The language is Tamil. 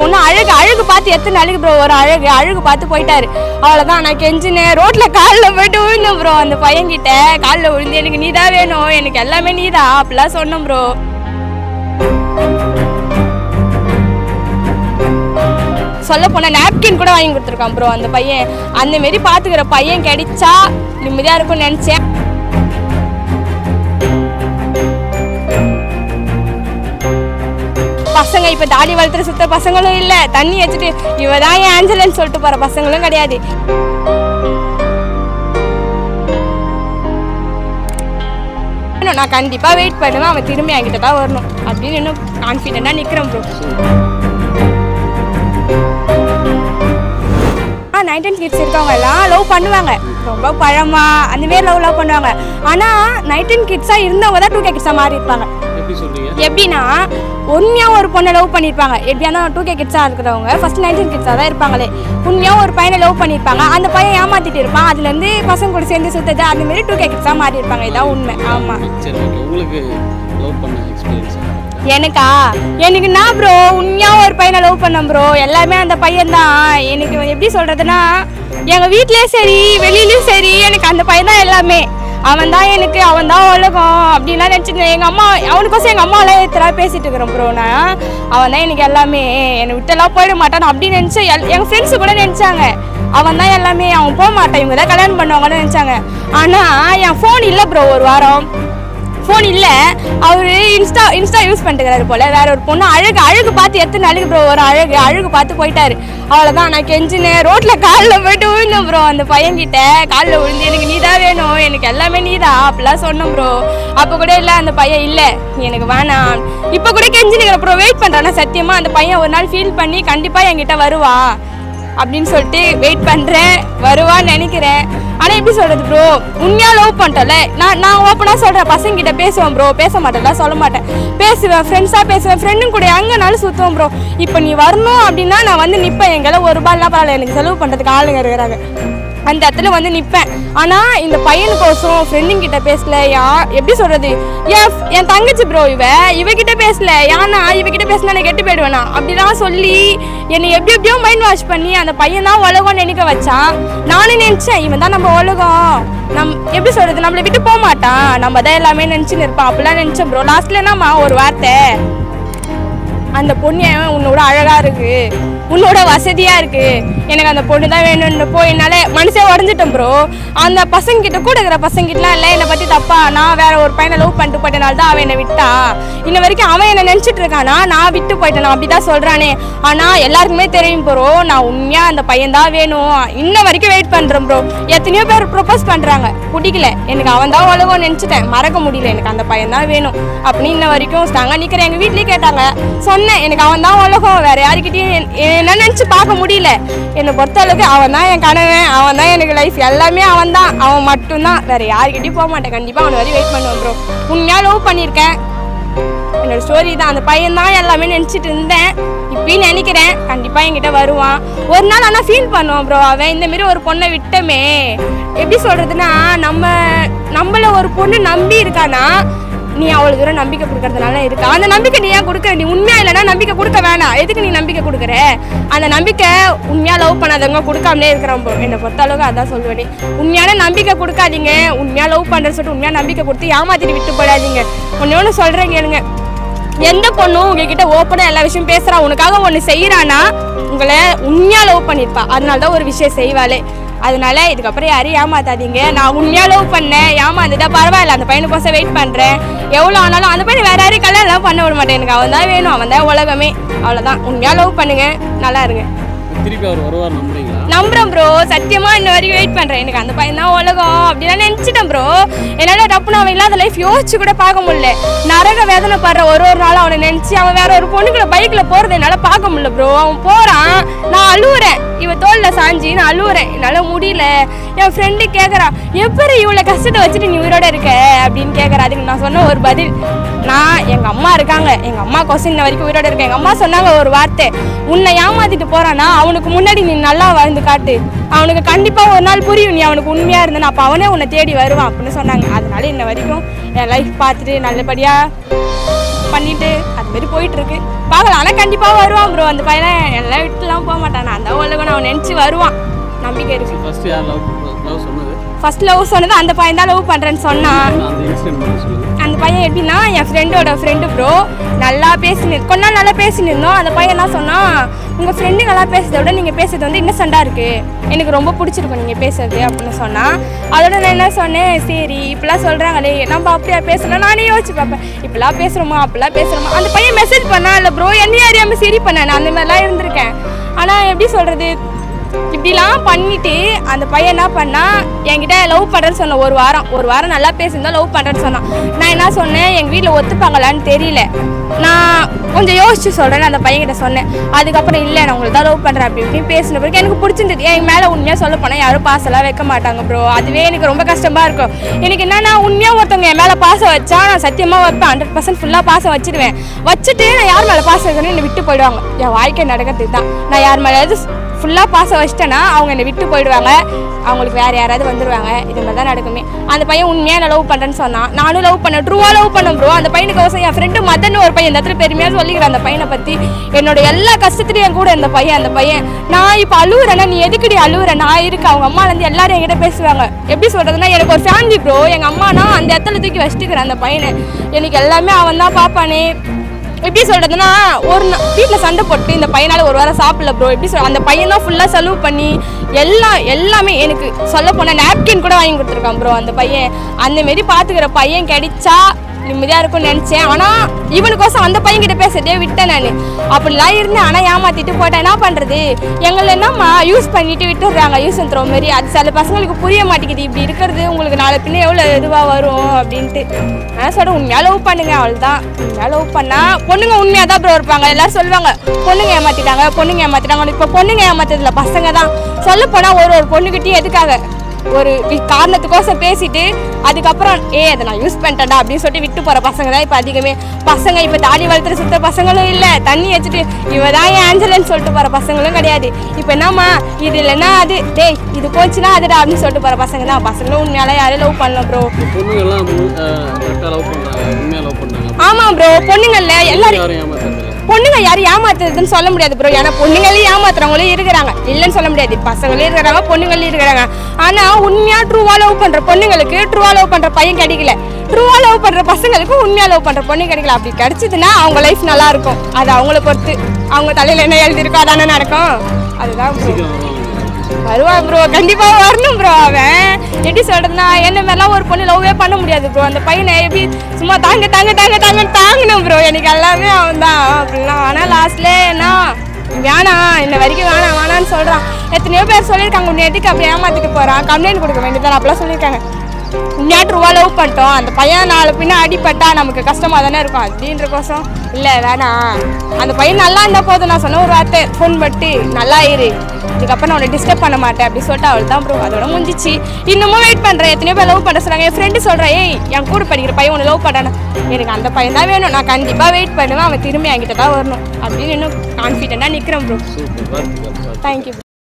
பொண்ணு அழகு அழகு பார்த்து எத்தனை அழகு ப்ரோ ஒரு அழகு அழகு பார்த்து போயிட்டாரு அவ்வளோதான் நான் கெஞ்சினேன் ரோட்ல காலில் போயிட்டு விழுந்தேன் ப்ரோ அந்த பையன்கிட்ட காலில் விழுந்து எனக்கு நீ தான் வேணும் எனக்கு எல்லாமே நீ தான் அப்படிலாம் சொன்னேன் ப்ரோ சொல்ல போனா நாப்கின் கூட வாங்கி கொடுத்துருக்கான் ப்ரோ அந்த பையன் அந்த மாரி பாத்துக்கிற பையன் கிடைச்சா நிம்மதியா இருக்கும்னு நினைச்சேன் பசங்க இப்ப தாடி வளர்த்துற சுத்த பசங்களும் இல்ல தண்ணி வச்சுட்டு இவ தான் என் ஆஞ்சலன்னு சொல்லிட்டு போற பசங்களும் கிடையாது நான் கண்டிப்பா வெயிட் பண்ணுவேன் அவன் திரும்பி என்கிட்ட தான் வரணும் அப்படின்னு இன்னும் கான்ஃபிடென்ட்டா நிக்கிறேன் ப்ரோ ஆ நைன்டீன் கிட்ஸ் இருக்கவங்க எல்லாம் லவ் பண்ணுவாங்க ரொம்ப பழமா அந்த மாரி லவ் லவ் பண்ணுவாங்க ஆனா நைன்டீன் கிட்ஸா இருந்தவங்க தான் டூ கே கிட்ஸா மாறி இருப்பாங்க எப்படி சொல்றீங்க எப்படின்னா உண்மையா ஒரு பொண்ணை லவ் பண்ணியிருப்பாங்க எப்படியா இருந்தாலும் டூ கே கிட்ஸாக இருக்கிறவங்க ஃபர்ஸ்ட் நைன்டீன் கிட்ஸாக தான் இருப்பாங்களே உண்மையா ஒரு பையனை லவ் பண்ணியிருப்பாங்க அந்த பையன் ஏமாத்திட்டு இருப்பான் அதுலேருந்து பசங்க கூட சேர்ந்து சுத்தது அந்த மாதிரி டூ கே கிட்ஸாக மாறி இருப்பாங்க இதான் உண்மை ஆமாம் சரி ஓகே உங்களுக்கு லவ் பண்ண எக்ஸ்பீரியன்ஸ் எனக்கா எனக்கு நான் ப்ரோ உண்மையா ஒரு பையனை லவ் பண்ணேன் ப்ரோ எல்லாமே அந்த பையன் தான் எனக்கு எப்படி சொல்றதுன்னா எங்க வீட்லயும் சரி வெளியிலயும் சரி எனக்கு அந்த பையன் தான் எல்லாமே அவன் தான் எனக்கு அவன் தான் உலகம் அப்படின்லாம் நினச்சிட்டு எங்கள் அம்மா அவனுக்கோசம் எங்கள் அம்மாவெல்லாம் எத்தனை பேசிட்டு இருக்கிறேன் ப்ரோ நான் அவன் தான் எனக்கு எல்லாமே என்னை விட்டெல்லாம் போயிட மாட்டான் அப்படின்னு நினச்சேன் எல் எங்கள் ஃப்ரெண்ட்ஸு கூட நினச்சாங்க அவன் தான் எல்லாமே அவன் போக மாட்டான் இவங்க தான் கல்யாணம் பண்ணுவாங்கன்னு நினச்சாங்க ஆனால் என் ஃபோன் இல்லை ப்ரோ ஒரு வாரம் ஃபோன் இல்லை அவர் இன்ஸ்டா இன்ஸ்டா யூஸ் பண்ணிட்டுக்கிறாரு போல வேற ஒரு பொண்ணு அழகு அழகு பார்த்து எத்தனை அழகு ப்ரோ ஒரு அழகு அழகு பார்த்து போயிட்டாரு அவ்வளோதான் நான் கெஞ்சினேன் ரோட்ல காலில் போயிட்டு விழுந்தேன் ப்ரோ அந்த பையன்கிட்ட காலில் விழுந்து எனக்கு நீ தான் வேணும் எனக்கு எல்லாமே நீ தான் அப்படிலாம் சொன்னேன் ப்ரோ அப்போ கூட இல்லை அந்த பையன் இல்லை எனக்கு வேணாம் இப்போ கூட கெஞ்சினுக்கிற ப்ரோ வெயிட் பண்ணுறானா சத்தியமா அந்த பையன் ஒரு நாள் ஃபீல் பண்ணி கண்டிப்பாக என்கிட்ட வருவா அப்படின்னு சொல்லிட்டு வெயிட் பண்ணுறேன் வருவான்னு நினைக்கிறேன் ஆனால் எப்படி சொல்கிறது ப்ரோ உண்மையாக லவ் பண்ணிட்டோம்ல நான் நான் ஓப்பனாக சொல்கிறேன் பசங்கிட்ட பேசுவேன் ப்ரோ பேச மாட்டேன்ல சொல்ல மாட்டேன் பேசுவேன் ஃப்ரெண்ட்ஸாக பேசுவேன் ஃப்ரெண்டும் கூட எங்கேனாலும் சுற்றுவேன் ப்ரோ இப்போ நீ வரணும் அப்படின்னா நான் வந்து நிற்பேன் எங்கெல்லாம் ஒரு ரூபாய்லாம் பரவாயில்ல எனக்கு செலவு பண்ணுறதுக்கு ஆளுங்க இருக்கிறாங்க அந்த இடத்துல வந்து நிற்பேன் ஆனால் இந்த பையனுக்கோசம் ஃப்ரெண்டுங்க கிட்ட பேசல யா எப்படி சொல்கிறது என் என் தங்கச்சி ப்ரோ இவ இவகிட்ட பேசல ஏன்னா இவகிட்ட பேசினா நான் கெட்டு போயிடுவேனா அப்படிலாம் சொல்லி என்னை எப்படி எப்படியோ மைண்ட் வாஷ் பண்ணி அந்த பையன் தான் உலகம்னு நினைக்க வச்சான் நானும் நினச்சேன் இவன் தான் நம்ம உலகம் நம் எப்படி சொல்கிறது நம்மளை விட்டு போக மாட்டான் நம்ம தான் எல்லாமே நினச்சின்னு இருப்பான் அப்படிலாம் நினச்சேன் ப்ரோ லாஸ்ட்ல என்னம்மா ஒரு வார்த்தை அந்த பொண்ணு ஏன் உன்னோட அழகா இருக்கு உன்னோட வசதியா இருக்கு எனக்கு அந்த பொண்ணு தான் வேணும்னு போய் என்னால மனசே உடஞ்சிட்டேன் ப்ரோ அந்த பசங்க கிட்ட கூட இருக்கிற பசங்க கிட்டலாம் இல்லை என்னை பத்தி தப்பா நான் வேற ஒரு பையனை லவ் பண்ணிட்டு போயிட்டனால தான் அவன் என்னை விட்டா இன்ன வரைக்கும் அவன் என்ன நினைச்சிட்டு இருக்கானா நான் விட்டு போயிட்டேன் நான் அப்படிதான் சொல்றானே ஆனா எல்லாருக்குமே தெரியும் ப்ரோ நான் உண்மையா அந்த பையன் தான் வேணும் இன்ன வரைக்கும் வெயிட் பண்றேன் ப்ரோ எத்தனையோ பேர் ப்ரொபோஸ் பண்றாங்க பிடிக்கல எனக்கு அவன் தான் உலகம் நினைச்சிட்டேன் மறக்க முடியல எனக்கு அந்த பையன் தான் வேணும் அப்படின்னு இன்ன வரைக்கும் ஸ்ட்ராங்கா நிக்கிறேன் எங்க வீட்லயே கேட்டாங்க சொன்னேன் எனக்கு அவன் தான் உலகம் வேற யாருக்கிட்டையும் என்- என்ன நினைச்சு பார்க்க முடியல என்னை பொறுத்த அளவுக்கு அவன் தான் என் கணவன் அவன் தான் எனக்கு லைஃப் எல்லாமே அவன் தான் அவன் மட்டும்தான் வேற யாருக்கிட்டையும் போக மாட்டேன் கண்டிப்பா அவன் வரையும் வெயிட் பண்ணுவேன் ப்ரோ உண்மையா லவ் பண்ணியிருக்கேன் என்னோட ஸ்டோரி தான் அந்த பையன் தான் எல்லாமே நினச்சிட்டு இருந்தேன் இப்பயும் நினைக்கிறேன் கண்டிப்பாக என்கிட்ட வருவான் ஒரு நாள் ஆனால் ஃபீல் பண்ணுவான் ப்ரோ அவன் இந்த மாதிரி ஒரு பொண்ணை விட்டமே எப்படி சொல்கிறதுனா நம்ம நம்மள ஒரு பொண்ணு நம்பி இருக்கானா நீ அவளுக்கு தூரம் நம்பிக்கை கொடுக்கறதுனால இருக்கா அந்த நம்பிக்கை நீ ஏன் கொடுக்குற நீ உண்மையா இல்லைன்னா நம்பிக்கை கொடுக்க வேணாம் எதுக்கு நீ நம்பிக்கை கொடுக்குற அந்த நம்பிக்கை உண்மையா லவ் பண்ணாதவங்க கொடுக்காமலே இருக்கிறோம் bro. என்னை பொறுத்த அளவுக்கு அதான் சொல்லுவேன் உண்மையான நம்பிக்கை கொடுக்காதீங்க உண்மையா லவ் பண்ணுற சொல்லிட்டு உண்மையா நம்பிக்கை கொடுத்து ஏமாத்திட்டு விட்டு போடாதீங்க ஒன்று ஒன்று சொல்கிறேன் கேளுங்க எந்த பொண்ணும் உங்ககிட்ட ஓப்பனாக எல்லா விஷயம் பேசுறா உனக்காக ஒன்று செய்யறானா உங்களை உண்மையா லவ் பண்ணியிருப்பா அதனால தான் ஒரு விஷயம் செய்வாளே அதனால இதுக்கப்புறம் யாரையும் ஏமாத்தாதீங்க நான் உண்மையா லவ் பண்ணேன் ஏமாந்துட்டா பரவாயில்ல அந்த பையனுக்கோசம் வெயிட் பண்ணுறேன் எவ்வளோ ஆனாலும் அந்த பையன் வேற யாரையும் கல்யாணம் பண்ண விட மாட்டேன் எனக்கு அவன் தான் வேணும் அவன் தான் உலகமே அவ்வளோதான் உண்மையா லவ் பண்ணுங்க நல்லா இருங்க திருப்பி அவர் வருவார் நம்புறீங்களா நம்புறேன் ப்ரோ சத்தியமா இன்ன வரைக்கும் வெயிட் பண்றேன் எனக்கு அந்த பையன் தான் உலகம் அப்படிலாம் நினைச்சிட்டேன் ப்ரோ என்னால டப்புனு அவன் இல்லாத லைஃப் யோசிச்சு கூட பார்க்க முடியல நரக வேதனை படுற ஒரு ஒரு நாளும் அவனை நினைச்சு அவன் வேற ஒரு பொண்ணுக்குள்ள பைக்ல போறதை என்னால பார்க்க முடியல ப்ரோ அவன் போறான் நான் அழுவுறேன் இவ தோல்ல சாஞ்சி நான் அழுவுறேன் என்னால முடியல என் ஃப்ரெண்டு கேக்குறா எப்படி இவ்வளவு கஷ்டத்தை வச்சுட்டு நீ உயிரோட இருக்க அப்படின்னு கேக்குறா அதுக்கு நான் சொன்ன ஒரு பதில் நான் எங்க அம்மா இருக்காங்க எங்க அம்மா கொஸ்டின் இன்ன வரைக்கும் உயிரோட இருக்கேன் எங்க அம்மா சொன்னாங்க ஒரு வார்த்தை உன்னை ஏமாத்திட்டு போறானா அவனுக்கு முன்னாடி நீ நல்லா வாழ்ந்து காட்டு அவனுக்கு கண்டிப்பா ஒரு நாள் புரியும் நீ அவனுக்கு உண்மையா இருந்தனா அப்ப அவனே உன்னை தேடி வருவான் அப்படின்னு சொன்னாங்க அதனால இன்ன வரைக்கும் என் லைஃப் பார்த்துட்டு நல்லபடியா பண்ணிட்டு அது மாரி போயிட்டு இருக்கு பார்க்கலாம் ஆனால் கண்டிப்பாக வருவான் ப்ரோ அந்த பையனை எல்லாம் விட்டுலாம் போக மாட்டான் நான் அந்த உலகம் அவன் நினச்சி வருவான் நம்பிக்கை இருக்கு ஃபர்ஸ்ட் யார் லவ் லவ் சொன்னது ஃபர்ஸ்ட் லவ் சொன்னது அந்த பையன் தான் லவ் பண்ணுறேன்னு சொன்னான் அந்த இன்சிடென்ட் மட்டும் சொல்லுங்க அந்த பையன் எப்படின்னா என் ஃப்ரெண்டோட ஃப்ரெண்டு ப்ரோ நல்லா பேசினு கொஞ்ச நாள் நல்லா பேசினு இருந்தோம் அந்த பையன் என்ன சொன்னான் உங்கள் ஃப்ரெண்டு நல்லா பேசுறதை விட நீங்கள் பேசுறது வந்து இன்னசெண்டாக இருக்குது எனக்கு ரொம்ப பிடிச்சிருக்கும் நீங்கள் பேசுறது அப்படின்னு சொன்னான் அதோட நான் என்ன சொன்னேன் சரி இப்படிலாம் சொல்கிறாங்களே நம்ம அப்படியா பேசணும் நானே யோசிச்சு பார்ப்பேன் இப்படிலாம் பேசுகிறோமா அப்படிலாம் பேசுகிறோமா அந்த பையன் மெசேஜ் பண்ணா இல்லை ப்ரோ என்னையும் அறியாமல் சரி பண்ணேன் நான் அந்த மாதிரிலாம் இருந்திருக்கேன் ஆனால் எப்படி சொல்கிறது இப்படிலாம் பண்ணிட்டு அந்த பையன் என்ன பண்ணா என்கிட்ட லவ் பண்ணுறேன்னு சொன்ன ஒரு வாரம் ஒரு வாரம் நல்லா பேசியிருந்தா லவ் பண்ணுறேன்னு சொன்னான் நான் என்ன சொன்னேன் எங்கள் வீட்டில் ஒத்துப்பாங்களான்னு தெரியல நான் கொஞ்சம் யோசிச்சு சொல்கிறேன்னு அந்த பையன்கிட்ட சொன்னேன் அதுக்கப்புறம் இல்லை நான் உங்களுக்கு தான் லவ் பண்ணுறேன் அப்படி இப்படின்னு பேசின பிறகு எனக்கு பிடிச்சிருந்தது என் மேலே உண்மையாக சொல்ல போனால் யாரும் பாசெல்லாம் வைக்க மாட்டாங்க ப்ரோ அதுவே எனக்கு ரொம்ப கஷ்டமாக இருக்கும் எனக்கு என்னன்னா உண்மையாக ஒருத்தவங்க என் மேலே பாசம் வச்சா நான் சத்தியமாக வைப்பேன் ஹண்ட்ரட் பர்சன்ட் ஃபுல்லாக பாசம் வச்சிடுவேன் வச்சுட்டு நான் யார் மேலே பாசம் வைக்கணும்னு என்னை விட்டு போயிடுவாங்க என் வாழ்க்கை நடக்கிறது தான் நான் யார் மேலே ஃபுல்லாக பாசம் வச்சிட்டேன்னா அவங்க என்னை விட்டு போயிடுவாங்க அவங்களுக்கு வேறு யாராவது வந்துடுவாங்க இது மாதிரி தான் நடக்குமே அந்த பையன் உண்மையாக நான் லவ் பண்ணுறேன்னு சொன்னான் நானும் லவ் பண்ணேன் ட்ரூவாக லவ் பண்ணேன் ப்ரோ அந்த பையனுக்கு அவசரம் என் ஃப்ரெண்டு மதன் ஒரு பையன் இந்த இடத்துல பெருமையாக சொல்லிக்கிறேன் அந்த பையனை பற்றி என்னோட எல்லா கஷ்டத்துலையும் என் கூட இருந்த பையன் அந்த பையன் நான் இப்போ அழுவுறேன்னா நீ எதுக்குடி அழுவுற நான் இருக்கு அவங்க அம்மாலேருந்து எல்லாரும் என்கிட்ட பேசுவாங்க எப்படி சொல்கிறதுனா எனக்கு ஒரு ஃபேமிலி ப்ரோ எங்கள் அம்மானா அந்த இடத்துல தூக்கி வச்சுட்டுக்கிறேன் அந்த பையனை எனக்கு எல்லாமே அவன் தான் பார்ப்பானே எப்படி சொல்றதுன்னா ஒரு வீட்டில் சண்டை போட்டு இந்த பையனால ஒரு வாரம் சாப்பிடல ப்ரோ எப்படி சொல்ற அந்த பையன் தான் ஃபுல்லாக செலவு பண்ணி எல்லாம் எல்லாமே எனக்கு சொல்ல போனால் நாப்கின் கூட வாங்கி கொடுத்துருக்கான் ப்ரோ அந்த பையன் அந்த மாரி பார்த்துக்கிற பையன் கிடைச்சா நிம்மதியாக இருக்கும்னு நினச்சேன் ஆனால் இவனுக்கோசம் அந்த பையன் கிட்ட பேசுறதே விட்டேன் நான் அப்படிலாம் இருந்தேன் ஆனால் ஏமாத்திட்டு போட்டேன் என்ன பண்ணுறது எங்களை என்னம்மா யூஸ் பண்ணிட்டு விட்டுடுறாங்க யூஸ் அண்ட் த்ரோ மாரி அது சில பசங்களுக்கு புரிய மாட்டேங்குது இப்படி இருக்கிறது உங்களுக்கு நாளை பின்ன எவ்வளோ இதுவாக வரும் அப்படின்ட்டு நான் சொல்கிறேன் உண்மையாக லவ் பண்ணுங்க அவ்வளோதான் உண்மையாக லவ் பண்ணால் பொண்ணுங்க உண்மையாக தான் ப்ரோ இருப்பாங்க எல்லாரும் சொல்லுவாங்க பொண்ணுங்க ஏமாத்திட்டாங்க பொண்ணுங்க ஏமாத்திட்டாங்க இப்போ பொண்ணுங்க ஏமாத்துறதுல பசங்க தான் சொல்ல போனால் ஒரு ஒரு பொண்ணுக்கிட்டே எதுக்காக ஒரு வி- காரணத்துக்கோசம் பேசிட்டு அதுக்கப்புறம் ஏ அதை நான் யூஸ் பண்ணிட்டேன்டா அப்படின்னு சொல்லிட்டு விட்டு போகிற பசங்க தான் இப்போ அதிகமே பசங்க இப்போ தாடி வளர்த்துற சுத்த பசங்களும் இல்லை தண்ணி வச்சுட்டு இவ தான் என் ஆஞ்சலன்னு சொல்லிட்டு போகிற பசங்களும் கிடையாது இப்போ என்னம்மா இது இல்லைன்னா அது டேய் இது போச்சுன்னா அதுடா அப்படின்னு சொல்லிட்டு போகிற பசங்க தான் பசங்களும் உண்மையால யாரையும் லவ் பண்ணல ப்ரோ பொண்ணுங்கெல்லாம் கரெக்டாக லவ் பண்ணுறாங்க உண்மையாக லவ் பண்ணுறாங்க ஆமாம் ப்ரோ பொண்ணுங்கள்ல எல்லாரும் யாரும் ஏமாத்துறது இல்லை பொண்ணுங்க யாரும் ஏமாத்துறதுன்னு சொல்ல முடியாது ப்ரோ ஏன்னா பொண்ணுங்களே ஏமாத்துறவங்களும் இருக்கிறாங்க இல்லைன்னு சொல்ல முடியாது பசங்களும் இருக்கிறாங்க பொண்ணுங்களும் இருக்கிறாங்க ஆனா உண்மையா ட்ரூவா லவ் பண்ற பொண்ணுங்களுக்கு ட்ரூவா லவ் பண்ற பையன் கிடைக்கல ட்ரூவா லவ் பண்ற பசங்களுக்கு உண்மையா லவ் பண்ற பொண்ணு கிடைக்கல அப்படி கிடைச்சதுன்னா அவங்க லைஃப் நல்லா இருக்கும் அது அவங்கள பொறுத்து அவங்க தலையில என்ன எழுதிருக்கோ அதானே நடக்கும் அதுதான் bro. சீக்கிரம் வருவாங்க வருவான் ப்ரோ கண்டிப்பா வரணும் ப்ரோ அவன் எப்படி சொல்றதுன்னா என்ன மாதிரிலாம் ஒரு பொண்ணு லவ்வே பண்ண முடியாது ப்ரோ அந்த பையனை எப்படி சும்மா தாங்க தாங்க தாங்க தாங்க தாங்கணும் ப்ரோ எனக்கு எல்லாமே அவன் தான் அப்படிலாம் ஆனால் லாஸ்ட்ல என்ன வேணாம் இன்ன வரைக்கும் வேணாம் வேணாம்னு சொல்றான் எத்தனையோ பேர் சொல்லியிருக்காங்க உன்னை எதுக்கு அப்படி ஏமாத்திட்டு போறான் கம்ப்ளைண்ட் கொடுக்க வேண்டியதான் அப்படிலாம் சொல்லியிருக்காங்க உண்மையா ட்ரூவா லவ் பண்ணிட்டோம் அந்த பையன் நாலு பின்ன அடிப்பட்டா நமக்கு கஷ்டமா தானே இருக்கும் அப்படின்ற கோசம் இல்லை வேணாம் அந்த பையன் நல்லா இருந்தா போதும் நான் சொன்ன ஒரு வார்த்தை ஃபோன் பட்டு நல்லா இரு இதுக்கப்புறம் நான் உன்னை டிஸ்டர்ப் பண்ண மாட்டேன் அப்படி சொல்லிட்டு அவள் தான் ப்ரோ அதோட முடிஞ்சிச்சு இன்னமும் வெயிட் பண்ணுறேன் எத்தனையோ பேர் லவ் பண்ண சொல்கிறாங்க என் ஃப்ரெண்டு சொல்கிறேன் ஏய் என் கூட படிக்கிற பையன் உன்னை லவ் பண்ணானே எனக்கு அந்த பையன் தான் வேணும் நான் கண்டிப்பாக வெயிட் பண்ணுவேன் அவன் திரும்பி என்கிட்ட தான் வரணும் அப்படின்னு இன்னும் கான்ஃபிடென்ட்டாக நிற்கிறேன் ப்ரோ சூப்பர் வாழ்த்துக்கள் தேங்க்யூ